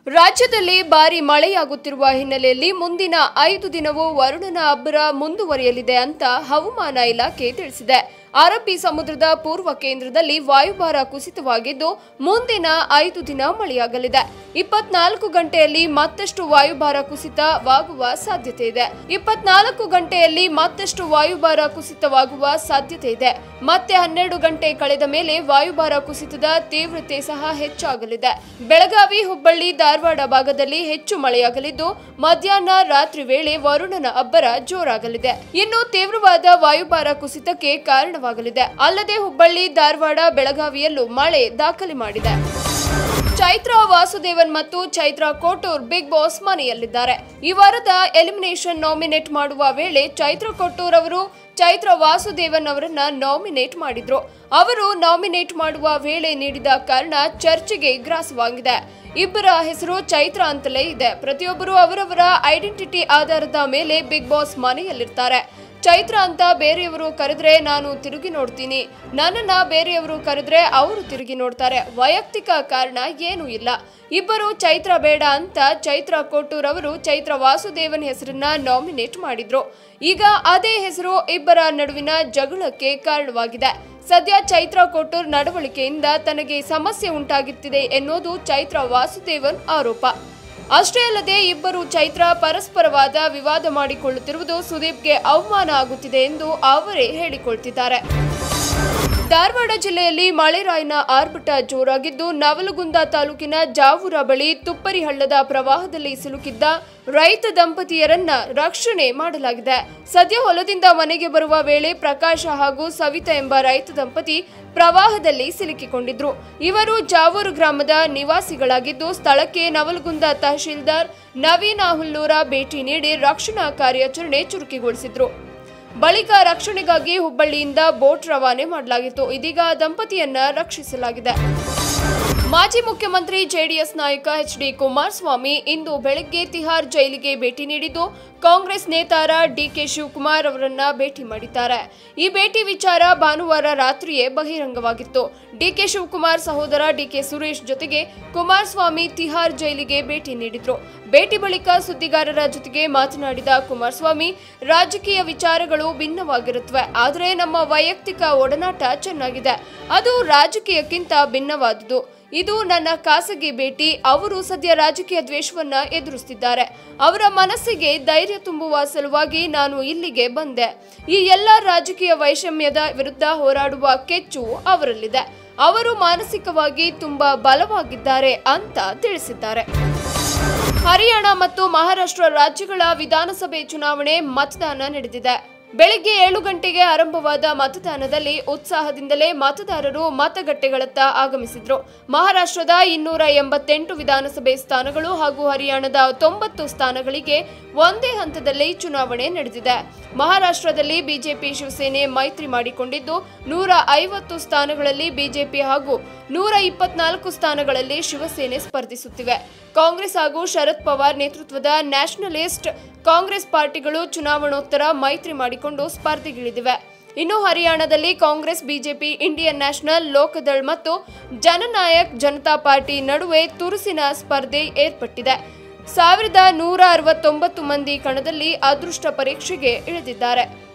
ರಾಜ್ಯದಲ್ಲಿ ಭಾರಿ ಮಳೆಯಾಗುತ್ತಿರುವ ಹಿನ್ನೆಲೆಯಲ್ಲಿ ಮುಂದಿನ ಐದು ದಿನವೂ ವರುಣನ ಅಬ್ಬರ ಮುಂದುವರಿಯಲಿದೆ ಅಂತ ಹವಾಮಾನ ಇಲಾಖೆ ತಿಳಿಸಿದೆ ಅರಬ್ಬಿ ಸಮುದ್ರದ ಪೂರ್ವ ಕೇಂದ್ರದಲ್ಲಿ ವಾಯುಭಾರ ಕುಸಿತವಾಗಿದ್ದು ಮುಂದಿನ ಐದು ದಿನ ಮಳೆಯಾಗಲಿದೆ ಇಪ್ಪತ್ನಾಲ್ಕು ಗಂಟೆಯಲ್ಲಿ ಮತ್ತಷ್ಟು ವಾಯುಭಾರ ಕುಸಿತವಾಗುವ ಸಾಧ್ಯತೆ ಇದೆ ಇಪ್ಪತ್ನಾಲ್ಕು ಗಂಟೆಯಲ್ಲಿ ಮತ್ತಷ್ಟು ವಾಯುಭಾರ ಕುಸಿತವಾಗುವ ಸಾಧ್ಯತೆ ಇದೆ ಮತ್ತೆ ಹನ್ನೆರಡು ಗಂಟೆ ಕಳೆದ ಮೇಲೆ ವಾಯುಭಾರ ಕುಸಿತದ ತೀವ್ರತೆ ಸಹ ಹೆಚ್ಚಾಗಲಿದೆ ಬೆಳಗಾವಿ ಹುಬ್ಬಳ್ಳಿ ಧಾರವಾಡ ಭಾಗದಲ್ಲಿ ಹೆಚ್ಚು ಮಳೆಯಾಗಲಿದ್ದು ಮಧ್ಯಾಹ್ನ ರಾತ್ರಿ ವೇಳೆ ವರುಣನ ಅಬ್ಬರ ಜೋರಾಗಲಿದೆ ಇನ್ನು ತೀವ್ರವಾದ ವಾಯುಭಾರ ಕುಸಿತಕ್ಕೆ ಕಾರಣವಾಗಲಿದೆ ಅಲ್ಲದೆ ಹುಬ್ಬಳ್ಳಿ ಧಾರವಾಡ ಬೆಳಗಾವಿಯಲ್ಲೂ ಮಳೆ ದಾಖಲೆ ಮಾಡಿದೆ ಚೈತ್ರ ವಾಸುದೇವನ್ ಮತ್ತು ಚೈತ್ರ ಕೋಟೂರ್ ಬಿಗ್ ಬಾಸ್ ಮನೆಯಲ್ಲಿದ್ದಾರೆ ಈ ವಾರದ ಎಲಿಮಿನೇಷನ್ ನಾಮಿನೇಟ್ ಮಾಡುವ ವೇಳೆ ಚೈತ್ರ ಕೋಟೂರ್ ಅವರು ಚೈತ್ರ ವಾಸುದೇವನ್ ಅವರನ್ನ ನಾಮಿನೇಟ್ ಮಾಡಿದ್ರು ಅವರು ನಾಮಿನೇಟ್ ಮಾಡುವ ವೇಳೆ ನೀಡಿದ ಕಾರಣ ಚರ್ಚೆಗೆ ಗ್ರಾಸವಾಗಿದೆ ಇಬ್ಬರ ಹೆಸರು ಚೈತ್ರ ಅಂತಲೇ ಇದೆ ಪ್ರತಿಯೊಬ್ಬರು ಅವರವರ ಐಡೆಂಟಿಟಿ ಆಧಾರದ ಮೇಲೆ ಬಿಗ್ ಬಾಸ್ ಮನೆಯಲ್ಲಿರ್ತಾರೆ ಚೈತ್ರ ಅಂತ ಬೇರೆಯವರು ಕರೆದ್ರೆ ನಾನು ತಿರುಗಿ ನೋಡ್ತೀನಿ ನನ್ನನ್ನ ಬೇರೆಯವರು ಕರೆದ್ರೆ ಅವರು ತಿರುಗಿ ನೋಡ್ತಾರೆ ವೈಯಕ್ತಿಕ ಕಾರಣ ಏನೂ ಇಲ್ಲ ಇಬ್ಬರು ಚೈತ್ರ ಬೇಡ ಅಂತ ಚೈತ್ರ ಕೋಟೂರ್ ಅವರು ಚೈತ್ರ ವಾಸುದೇವನ್ ಹೆಸರನ್ನ ನಾಮಿನೇಟ್ ಮಾಡಿದ್ರು ಈಗ ಅದೇ ಹೆಸರು ಇಬ್ಬರ ನಡುವಿನ ಜಗಳಕ್ಕೆ ಕಾರಣವಾಗಿದೆ ಸದ್ಯ ಚೈತ್ರ ಕೋಟೂರ್ ನಡವಳಿಕೆಯಿಂದ ತನಗೆ ಸಮಸ್ಯೆ ಉಂಟಾಗುತ್ತಿದೆ ಎನ್ನುವುದು ಚೈತ್ರ ವಾಸುದೇವನ್ ಆರೋಪ ಅಷ್ಟೇ ಅಲ್ಲದೆ ಇಬ್ಬರು ಚೈತ್ರ ಪರಸ್ಪರವಾದ ವಿವಾದ ಮಾಡಿಕೊಳ್ಳುತ್ತಿರುವುದು ಸುದೀಪ್ಗೆ ಅವಮಾನ ಆಗುತ್ತಿದೆ ಎಂದು ಅವರೇ ಹೇಳಿಕೊಳ್ತಿದ್ದಾರೆ ಧಾರವಾಡ ಜಿಲ್ಲೆಯಲ್ಲಿ ಮಳೆರಾಯಿನ ಆರ್ಭಟ ಜೋರಾಗಿದ್ದು ನವಲಗುಂದ ತಾಲೂಕಿನ ಜಾವೂರ ಬಳಿ ತುಪ್ಪರಿ ಹಳ್ಳದ ಪ್ರವಾಹದಲ್ಲಿ ಸಿಲುಕಿದ್ದ ರೈತ ದಂಪತಿಯರನ್ನ ರಕ್ಷಣೆ ಮಾಡಲಾಗಿದೆ ಸದ್ಯ ಹೊಲದಿಂದ ಮನೆಗೆ ಬರುವ ವೇಳೆ ಪ್ರಕಾಶ ಹಾಗೂ ಸವಿತಾ ಎಂಬ ರೈತ ದಂಪತಿ ಪ್ರವಾಹದಲ್ಲಿ ಸಿಲುಕಿಕೊಂಡಿದ್ರು ಇವರು ಜಾವೂರು ಗ್ರಾಮದ ನಿವಾಸಿಗಳಾಗಿದ್ದು ಸ್ಥಳಕ್ಕೆ ನವಲಗುಂದ ತಹಶೀಲ್ದಾರ್ ನವೀನ ಹುಲ್ಲೂರ ಭೇಟಿ ನೀಡಿ ರಕ್ಷಣಾ ಕಾರ್ಯಾಚರಣೆ ಚುರುಕುಗೊಳಿಸಿದ್ರು ಬಳಿಕ ರಕ್ಷಣೆಗಾಗಿ ಹುಬ್ಬಳ್ಳಿಯಿಂದ ಬೋಟ್ ರವಾನೆ ಮಾಡಲಾಗಿತ್ತು ಇದೀಗ ದಂಪತಿಯನ್ನ ರಕ್ಷಿಸಲಾಗಿದೆ ಮಾಜಿ ಮುಖ್ಯಮಂತ್ರಿ ಜೆಡಿಎಸ್ ನಾಯಕ ಎಚ್ ಡಿ ಕುಮಾರಸ್ವಾಮಿ ಇಂದು ಬೆಳಗ್ಗೆ ತಿಹಾರ್ ಜೈಲಿಗೆ ಭೇಟಿ ನೀಡಿದ್ದು ಕಾಂಗ್ರೆಸ್ ನೇತಾರ ಡಿಕೆ ಶಿವಕುಮಾರ್ ಅವರನ್ನ ಭೇಟಿ ಮಾಡಿದ್ದಾರೆ ಈ ಭೇಟಿ ವಿಚಾರ ಭಾನುವಾರ ರಾತ್ರಿಯೇ ಬಹಿರಂಗವಾಗಿತ್ತು ಡಿಕೆ ಶಿವಕುಮಾರ್ ಸಹೋದರ ಡಿಕೆ ಸುರೇಶ್ ಜೊತೆಗೆ ಕುಮಾರಸ್ವಾಮಿ ತಿಹಾರ್ ಜೈಲಿಗೆ ಭೇಟಿ ನೀಡಿದ್ರು ಭೇಟಿ ಬಳಿಕ ಸುದ್ದಿಗಾರರ ಜೊತೆಗೆ ಮಾತನಾಡಿದ ಕುಮಾರಸ್ವಾಮಿ ರಾಜಕೀಯ ವಿಚಾರಗಳು ಭಿನ್ನವಾಗಿರುತ್ತವೆ ಆದರೆ ನಮ್ಮ ವೈಯಕ್ತಿಕ ಒಡನಾಟ ಚೆನ್ನಾಗಿದೆ ಅದು ರಾಜಕೀಯಕ್ಕಿಂತ ಭಿನ್ನವಾದುದು ಇದು ನನ್ನ ಖಾಸಗಿ ಭೇಟಿ ಅವರು ಸದ್ಯ ರಾಜಕೀಯ ದ್ವೇಷವನ್ನ ಎದುರಿಸುತ್ತಿದ್ದಾರೆ ಅವರ ಮನಸ್ಸಿಗೆ ಧೈರ್ಯ ತುಂಬುವ ಸಲುವಾಗಿ ನಾನು ಇಲ್ಲಿಗೆ ಬಂದೆ ಈ ಎಲ್ಲ ರಾಜಕೀಯ ವೈಷಮ್ಯದ ವಿರುದ್ಧ ಹೋರಾಡುವ ಕೆಚ್ಚು ಅವರಲ್ಲಿದೆ ಅವರು ಮಾನಸಿಕವಾಗಿ ತುಂಬಾ ಬಲವಾಗಿದ್ದಾರೆ ಅಂತ ತಿಳಿಸಿದ್ದಾರೆ ಹರಿಯಾಣ ಮತ್ತು ಮಹಾರಾಷ್ಟ್ರ ರಾಜ್ಯಗಳ ವಿಧಾನಸಭೆ ಚುನಾವಣೆ ಮತದಾನ ನಡೆದಿದೆ ಬೆಳಗ್ಗೆ ಏಳು ಗಂಟೆಗೆ ಆರಂಭವಾದ ಮತದಾನದಲ್ಲಿ ಉತ್ಸಾಹದಿಂದಲೇ ಮತದಾರರು ಮತಗಟ್ಟೆಗಳತ್ತ ಆಗಮಿಸಿದ್ರು ಮಹಾರಾಷ್ಟ್ರದ ಇನ್ನೂರ ಎಂಬತ್ತೆಂಟು ವಿಧಾನಸಭೆ ಸ್ಥಾನಗಳು ಹಾಗೂ ಹರಿಯಾಣದ ತೊಂಬತ್ತು ಸ್ಥಾನಗಳಿಗೆ ಒಂದೇ ಹಂತದಲ್ಲಿ ಚುನಾವಣೆ ನಡೆದಿದೆ ಮಹಾರಾಷ್ಟ್ರದಲ್ಲಿ ಬಿಜೆಪಿ ಶಿವಸೇನೆ ಮೈತ್ರಿ ಮಾಡಿಕೊಂಡಿದ್ದು ನೂರ ಐವತ್ತು ಸ್ಥಾನಗಳಲ್ಲಿ ಬಿಜೆಪಿ ಹಾಗೂ ನೂರ ಇಪ್ಪತ್ನಾಲ್ಕು ಸ್ಥಾನಗಳಲ್ಲಿ ಶಿವಸೇನೆ ಸ್ಪರ್ಧಿಸುತ್ತಿವೆ ಕಾಂಗ್ರೆಸ್ ಹಾಗೂ ಶರದ್ ಪವಾರ್ ನೇತೃತ್ವದ ನ್ಯಾಷನಲಿಸ್ಟ್ ಕಾಂಗ್ರೆಸ್ ಪಾರ್ಟಿಗಳು ಚುನಾವಣೋತ್ತರ ಮೈತ್ರಿ ಮಾಡಿಕೊಂಡು ಸ್ಪರ್ಧೆಗಿಳಿದಿವೆ ಇನ್ನು ಹರಿಯಾಣದಲ್ಲಿ Congress BJP Indian National Lokdal ಮತ್ತು ಜನನಾಯಕ್ ಜನತಾ ಪಾರ್ಟಿ ನಡುವೆ ತುರುಸಿನ ಸ್ಪರ್ಧೆ ಏರ್ಪಟ್ಟಿದೆ ಸಾವಿರದ ನೂರ ಅರವತ್ತೊಂಬತ್ತು ಮಂದಿ ಕಣದಲ್ಲಿ ಅದೃಷ್ಟ ಪರೀಕ್ಷೆಗೆ ಇಳಿದಿದ್ದಾರೆ